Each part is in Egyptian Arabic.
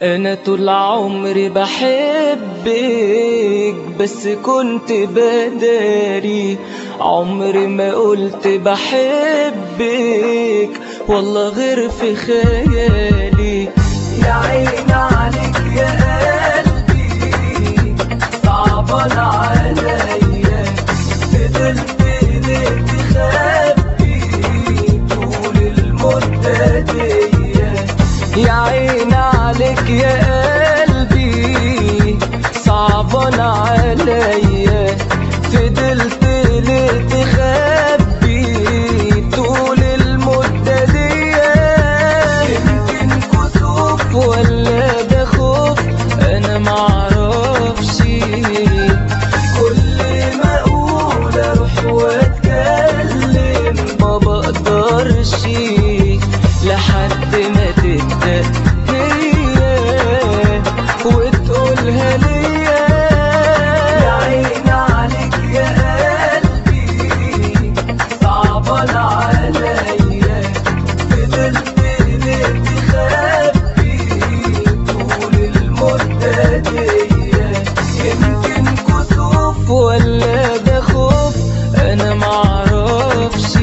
انا طول عمري بحبك بس كنت بداري عمري ما قلت بحبك والله غير في خيالي يا عين عليك يا قلبي صعبان عليا فضلت ليه تخبي طول المدة دي يا عين عليك يا قلبي صعبان عليا فضلت ليه تخبي طول المدة دي يمكن كسوف ولا ده خوف انا معرفش كل ما اقول اروح واتكلم ما بقدرش لحد ما تبدأ هي وتقولها ليا يا عين عليك يا قلبي صعبان عليا فضلت ليه تخبي طول المدة دي يمكن كسوف ولا ده خوف انا معرفش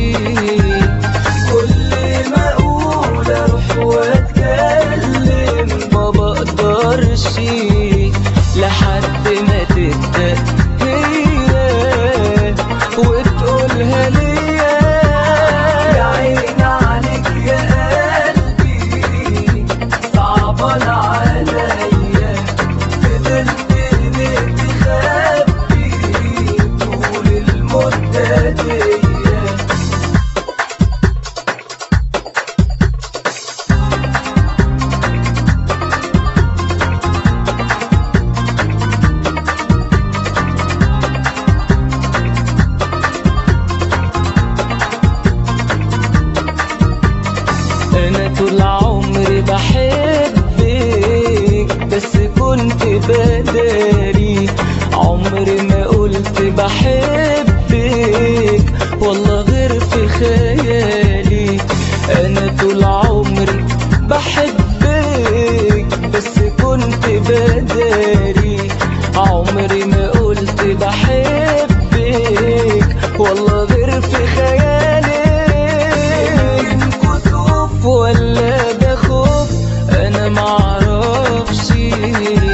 كل ما اقول اروح واتكلم ما بقدرش لحد ما تبدا هي وتقولها ليا يا عين عليك يا قلبي صعبان عليا فضلت ليه تخبي طول المدة دي انا طول عمري بحبك بس كنت بداري عمري ما قلت بحبك والله غير في خيالي انا طول عمري بحبك بس كنت بداري عمري ما قلت بحبك والله غير في خيالي يمكن كسوف ولا ده خوف انا معرفش